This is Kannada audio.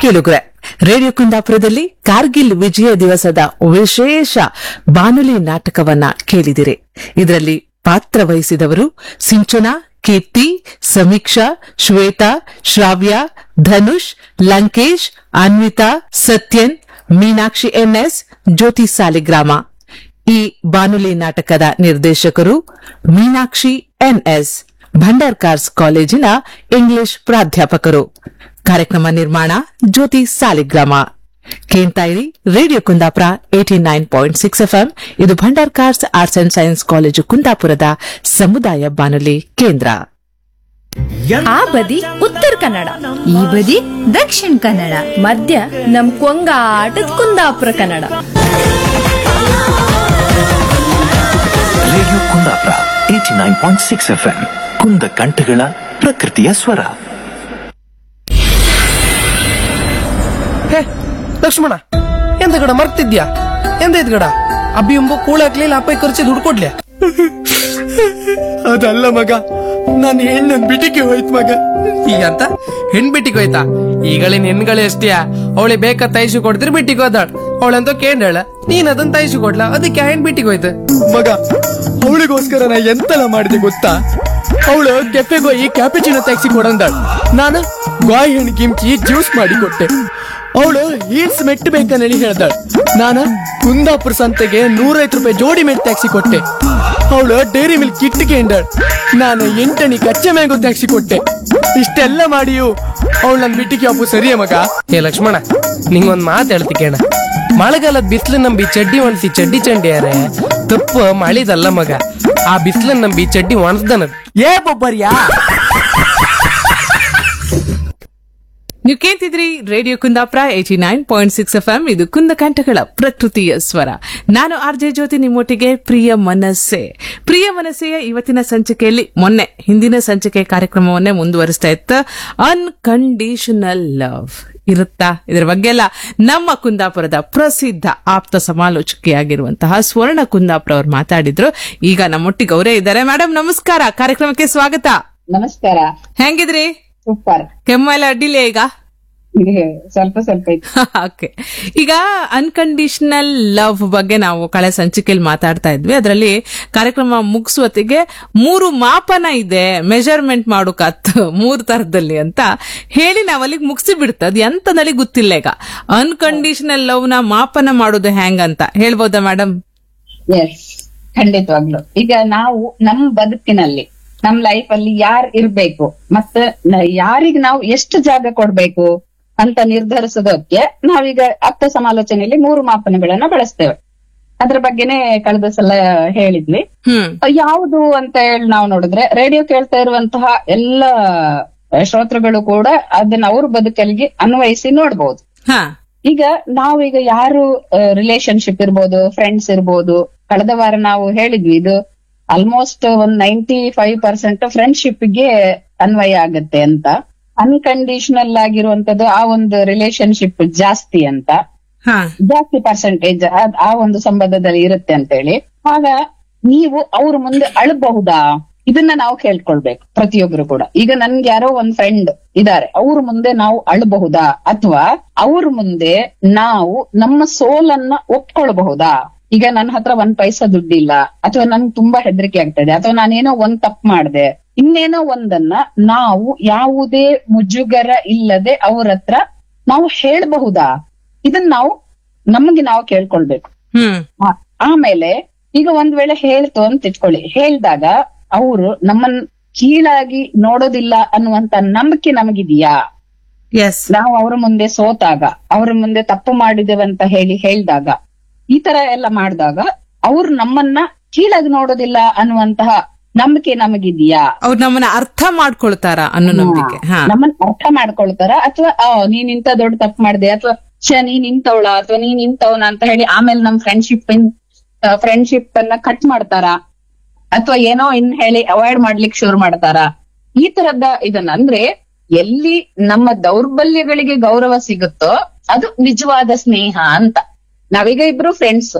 ಕೇಳುಗ್ರೆ ರೇಡಿಯೋ ಕುಂದಾಪುರದಲ್ಲಿ ಕಾರ್ಗಿಲ್ ವಿಜಯ ದಿವಸದ ವಿಶೇಷ ಬಾನುಲಿ ನಾಟಕವನ್ನ ಕೇಳಿದಿರಿ ಇದರಲ್ಲಿ ಪಾತ್ರ ವಹಿಸಿದವರು ಸಿಂಚನಾ ಕೀರ್ತಿ ಸಮೀಕ್ಷಾ ಶ್ವೇತಾ ಶ್ರಾವ್ಯ ಧನುಷ್ ಲಂಕೇಶ್ ಅನ್ವಿತಾ ಸತ್ಯನ್ ಮೀನಾಕ್ಷಿ ಎನ್ಎಸ್ ಜ್ಯೋತಿ ಸಾಲಿಗ್ರಾಮ ಈ ಬಾನುಲಿ ನಾಟಕದ ನಿರ್ದೇಶಕರು ಮೀನಾಕ್ಷಿ ಎನ್ಎಸ್ ಭಂಡಾರ್ಕಾರ್ಸ್ ಕಾಲೇಜಿನ ಇಂಗ್ಲಿಷ್ ಪ್ರಾಧ್ಯಾಪಕರು ಕಾರ್ಯಕ್ರಮ ನಿರ್ಮಾಣ ಜ್ಯೋತಿ ಸಾಲಿಗ್ರಾಮ ಕೇಳ್ತಾ ಇರಿ radio Kundapura eighty nine point six FM ಇದು Bhandarkars arts and science college ಕುಂದಾಪುರದ ಸಮುದಾಯ ಬಾನುಲಿ ಕೇಂದ್ರ ಆ ಬದಿ ಉತ್ತರ ಕನ್ನಡ ಈ ಬದಿ ದಕ್ಷಿಣ ಕನ್ನಡ ಮಧ್ಯ ನಮ್ ಕೊಂಗಾಟದ Kundapura Kannada radio Kundapura eighty nine point six F M ಕುಂದ ಕಂಠಗಳ ಪ್ರಕೃತಿಯ ಸ್ವರ ಹೇ ಲಕ್ಷ್ಮಣ ಎಂತ ಗಡ ಮರ್ತಿದ್ಯಾ ಎಂತ ಇದ್ ಗಡ ಅಬ್ಬಿ ಎಂಬ ಕೂಳಾಕ್ಲಿಲ್ಲ ಅಪ್ಪ ಖರ್ಚಿ ದುಡ್ಡು ಕೊಡ್ಲಿ ಅದಲ್ಲ ಮಗ ನಾನು ಹೆಣ್ಣನ್ ಬಿಟಿಗೆ ಹೋಯ್ತು ಮಗ ಈಗ ಅಂತ ಹೆಣ್ ಬಿಟ್ಟಿಗೆ ಹೋಯ್ತಾ ಈಗಳಿನ ಹೆಣ್ಗಳೇ ಎಷ್ಟಿಯಾ ಅವಳಿ ಬೇಕಾ ತೈಸು ಕೊಡ್ತಿರ್ ಬಿಟ್ಟಿಗೆ ಹೋದಾಳ ಅವಳಂತ ಕೇಂಡಳ ನೀನ್ ಅದನ್ನ ತೈಸು ಕೊಡ್ಲ ಅದಕ್ಕೆ ಹೆಣ್ ಬಿಟ್ಟಿಗೆ ಹೋಯ್ತು ಮಗ ಅವಳಿಗೋಸ್ಕರ ನಾ ಎಂತೆಲ್ಲ ಮಾಡಿದೆ ಗೊತ್ತಾ ಅವಳು ಕೆಫೆಗೆ ಹೋಗಿ ಕ್ಯಾಪಿಚಿನೋ ಟ್ಯಾಕ್ಸಿ ಕೊಡಂದಾಳ ನಾನು ಗಾಯಿ ಹಣ್ಣು ಕಿಮ್ಕಿ ಜ್ಯೂಸ್ ಮಾಡಿ ಕೊಟ್ಟೆ ಅವಳು ಹೀಲ್ಸ್ ಮೆಟ್ಟು ಬೇಕಂದೇಳಿ ಹೇಳ್ದಾಳ ನಾನು ಕುಂದಾಪುರ ಸಂತೆಗೆ ನೂರೈವತ್ತು ರೂಪಾಯಿ ಜೋಡಿ ಮೆಟ್ ಟ್ಯಾಕ್ಸಿ ಕೊಟ್ಟೆ ಅವಳು ಡೈರಿ ಮಿಲ್ಕ್ ಕಿಟ್ಟಿಗೆ ಎಂದಾಳ ನಾನು ಎಂಟಣಿ ಕಚ್ಚೆ ಮ್ಯಾಂಗೋ ಟ್ಯಾಕ್ಸಿ ಕೊಟ್ಟೆ ಇಷ್ಟೆಲ್ಲ ಮಾಡಿಯು ಅವಳು ನನ್ ಬಿಟ್ಟಿಗೆ ಅಪ್ಪು ಸರಿಯೇ ಮಗ ಏ ಲಕ್ಷ್ಮಣ ನಿಂಗೊಂದ್ ಮಾತು ಹೇಳ್ತಿ ಕೇಣ ಮಳೆಗಾಲದ ಬಿಸಿಲು ನಂಬಿ ಚಡ್ಡಿ ಒಣಸಿ ಚಡ್ಡಿ ಚಂಡಿಯಾರೆ ತಪ್ಪು ಮಳಿದಲ್ಲ ಮಗ ಆ ಬಿಸಿಲನ್ನ ನಂಬಿ ಚಡ್ಡಿ ಒಣಸ್ದನದ್ ಏ ಬೊಬ್ಬರ್ಯಾ ನೀವು ಕೇಳ್ತಿದ್ರಿ radio Kundapura eighty nine point six F M ಇದು ಕುಂದಕಂಠಗಳ ಪ್ರಕೃತಿಯ ಸ್ವರ ನಾನು ಆರ್ ಜೆ ಜ್ಯೋತಿ ನಿಮ್ಮೊಟ್ಟಿಗೆ ಪ್ರಿಯ ಮನಸ್ಸೆ ಪ್ರಿಯ ಮನಸ್ಸೆಯ ಇವತ್ತಿನ ಸಂಚಿಕೆಯಲ್ಲಿ ಮೊನ್ನೆ ಹಿಂದಿನ ಸಂಚಿಕೆ ಕಾರ್ಯಕ್ರಮವನ್ನೇ ಮುಂದುವರಿಸ್ತಾ ಇತ್ತ ಅನ್ಕಂಡೀಷನಲ್ ಲವ್ ಇರುತ್ತಾ ಇದರ ಬಗ್ಗೆ ಎಲ್ಲ ನಮ್ಮ ಕುಂದಾಪುರದ ಪ್ರಸಿದ್ಧ ಆಪ್ತ ಸಮಾಲೋಚಕಿಯಾಗಿರುವಂತಹ ಸ್ವರ್ಣ ಕುಂದಾಪುರ ಅವರು ಮಾತಾಡಿದ್ರು ಈಗ ನಮ್ಮೊಟ್ಟಿಗೆ ಅವರೇ ಇದ್ದಾರೆ ಮೇಡಮ್ ನಮಸ್ಕಾರ ಕಾರ್ಯಕ್ರಮಕ್ಕೆ ಸ್ವಾಗತ ನಮಸ್ಕಾರ ಹೆಂಗಿದ್ರಿ ಸೂಪರ್ ಕೆಮ್ಮೆಲ್ಲ ಅಡ್ಡಿಲ್ಲ ಈಗ ಸ್ವಲ್ಪ ಸ್ವಲ್ಪ ಇತ್ತು ಓಕೆ ಈಗ ಅನ್ಕಂಡೀಷನಲ್ ಲವ್ ಬಗ್ಗೆ ನಾವು ಕಳೆ ಸಂಚಿಕೆಯಲ್ಲಿ ಮಾತಾಡ್ತಾ ಇದ್ವಿ ಅದರಲ್ಲಿ ಕಾರ್ಯಕ್ರಮ ಮುಗಿಸುವತ್ತಿಗೆ ಮೂರು ಮಾಪನ ಇದೆ ಮೆಜರ್ಮೆಂಟ್ ಮಾಡೋಕತ್ ಮೂರು ತರದಲ್ಲಿ ಅಂತ ಹೇಳಿ ನಾವು ಅಲ್ಲಿಗೆ ಮುಗಿಸಿ ಬಿಡ್ತದ ಎಂತದಲ್ಲಿ ಗೊತ್ತಿಲ್ಲ ಈಗ ಅನ್ಕಂಡೀಷನಲ್ ಲವ್ ನ ಮಾಪನ ಮಾಡೋದು ಹೆಂಗಂತ ಹೇಳ್ಬೋದಾ ಮೇಡಮ್ ಎಸ್ ಖಂಡಿತವಾಗ್ಲು ಈಗ ನಾವು ನಮ್ ಬದುಕಿನಲ್ಲಿ ನಮ್ ಲೈಫ್ ಅಲ್ಲಿ ಯಾರ್ ಇರ್ಬೇಕು ಮತ್ತೆ ಯಾರಿಗ್ ನಾವು ಎಷ್ಟು ಜಾಗ ಕೊಡ್ಬೇಕು ಅಂತ ನಿರ್ಧರಿಸೋದಕ್ಕೆ ನಾವೀಗ ಅರ್ಥ ಸಮಾಲೋಚನೆಯಲ್ಲಿ ಮೂರು ಮಾಪನಗಳನ್ನ ಬಳಸ್ತೇವೆ ಅದ್ರ ಬಗ್ಗೆನೇ ಕಳೆದ ಸಲ ಹೇಳಿದ್ವಿ ಹ್ಮ್ ಯಾವುದು ಅಂತ ಹೇಳಿ ನಾವು ನೋಡಿದ್ರೆ ರೇಡಿಯೋ ಕೇಳ್ತಾ ಇರುವಂತಹ ಎಲ್ಲ ಶ್ರೋತೃಗಳು ಕೂಡ ಅದನ್ನ ಅವ್ರ ಬದುಕಲ್ಲಿಗೆ ಅನ್ವಯಿಸಿ ನೋಡ್ಬೋದು ಹಾ ಈಗ ನಾವೀಗ ಯಾರು ರಿಲೇಶನ್ಶಿಪ್ ಇರ್ಬೋದು ಫ್ರೆಂಡ್ಸ್ ಇರ್ಬೋದು ಕಳೆದ ವಾರ ನಾವು ಹೇಳಿದ್ವಿ ಇದು ಆಲ್ಮೋಸ್ಟ್ ಒಂದ್ ನೈಂಟಿ ಫೈವ್ ಪರ್ಸೆಂಟ್ ಫ್ರೆಂಡ್ಶಿಪ್ ಗೆ ಅನ್ವಯ ಆಗತ್ತೆ ಅಂತ ಅನ್ಕಂಡೀಷನಲ್ ಆಗಿರುವಂತದ್ದು ಆ ಒಂದು ರಿಲೇಶನ್ಶಿಪ್ ಜಾಸ್ತಿ ಅಂತ ಹಾ ಜಾಸ್ತಿ ಪರ್ಸೆಂಟೇಜ್ ಆ ಒಂದು ಸಂಬಂಧದಲ್ಲಿ ಇರುತ್ತೆ ಅಂತ ಹೇಳಿ ಆಗ ನೀವು ಅವ್ರ ಮುಂದೆ ಅಳಬಹುದಾ ಇದನ್ನ ನಾವು ಕೇಳ್ಕೊಳ್ಬೇಕು ಪ್ರತಿಯೊಬ್ರು ಕೂಡ ಈಗ ನನ್ಗೆ ಯಾರೋ ಒಂದ್ ಫ್ರೆಂಡ್ ಇದಾರೆ ಅವ್ರ ಮುಂದೆ ನಾವು ಅಳಬಹುದಾ ಅಥವಾ ಅವ್ರ ಮುಂದೆ ನಾವು ನಮ್ಮ ಸೋಲನ್ನ ಒಪ್ಕೊಳ್ಬಹುದಾ ಈಗ ನನ್ನ ಹತ್ರ ಒಂದ್ ಪೈಸಾ ದುಡ್ಡಿಲ್ಲ ಅಥವಾ ನನ್ಗೆ ತುಂಬಾ ಹೆದರಿಕೆ ಆಗ್ತದೆ ಅಥವಾ ನಾನೇನೋ ಒಂದ್ ತಪ್ಪು ಮಾಡ್ದೆ ಇನ್ನೇನೋ ಒಂದನ್ನ ನಾವು ಯಾವುದೇ ಮುಜುಗರ ಇಲ್ಲದೆ ಅವ್ರ ಹತ್ರ ನಾವು ಹೇಳ್ಬಹುದಾ ಇದನ್ನ ನಾವು ನಮಗೆ ನಾವು ಕೇಳ್ಕೊಳ್ಬೇಕು ಹ್ಮ್ ಆ- ಆಮೇಲೆ ಈಗ ಒಂದ್ ವೇಳೆ ಹೇಳ್ತು ಅಂತ ಇಟ್ಕೊಳ್ಳಿ ಹೇಳ್ದಾಗ ಅವರು ನಮ್ಮನ್ ಕೀಳಾಗಿ ನೋಡೋದಿಲ್ಲ ಅನ್ನುವಂತ ನಂಬಿಕೆ ನಮಗಿದೆಯಾ ಎಸ್ ನಾವು ಅವ್ರ ಮುಂದೆ ಸೋತಾಗ ಅವ್ರ ಮುಂದೆ ತಪ್ಪು ಮಾಡಿದೇವೆ ಅಂತ ಹೇಳಿ ಹೇಳ್ದಾಗ ಈ ತರ ಎಲ್ಲ ಮಾಡಿದಾಗ ಅವ್ರು ನಮ್ಮನ್ನ ಕೀಳಾಗಿ ನೋಡೋದಿಲ್ಲ ಅನ್ನುವಂತಹ ನಂಬಿಕೆ ನಮಗಿದೆಯಾ ಅವ್ರು ನಮ್ಮನ್ನ ಅರ್ಥ ಮಾಡ್ಕೊಳ್ತಾರ ಅನ್ನೋ ನಂಬಿಕೆ ಹಾ ನಮ್ಮನ್ನ ಅರ್ಥ ಮಾಡ್ಕೊಳ್ತಾರ ಅಥವಾ ನೀನ್ ಇಂತ ದೊಡ್ಡ ತಪ್ಪು ಮಾಡಿದೆ ಅಥವಾ ಛ ನೀನ್ ಇಂತವಳ ಅಥವಾ ನೀನ್ ಇಂತವನ ಅಂತ ಹೇಳಿ ಆಮೇಲೆ ನಮ್ ಫ್ರೆಂಡ್ಶಿಪ್ ಫ್ರೆಂಡ್ಶಿಪ್ ಅನ್ನ ಕಟ್ ಮಾಡ್ತಾರ ಅಥವಾ ಏನೋ ಇನ್ ಹೇಳಿ ಅವಾಯ್ಡ್ ಮಾಡ್ಲಿಕ್ಕೆ ಶುರು ಮಾಡ್ತಾರ ಈ ತರದ ಇದನ್ನ ಅಂದ್ರೆ ಎಲ್ಲಿ ನಮ್ಮ ದೌರ್ಬಲ್ಯಗಳಿಗೆ ಗೌರವ ಸಿಗುತ್ತೋ ಅದು ನಿಜವಾದ ಸ್ನೇಹ ಅಂತ ನಾವೀಗ ಇಬ್ರು ಫ್ರೆಂಡ್ಸ್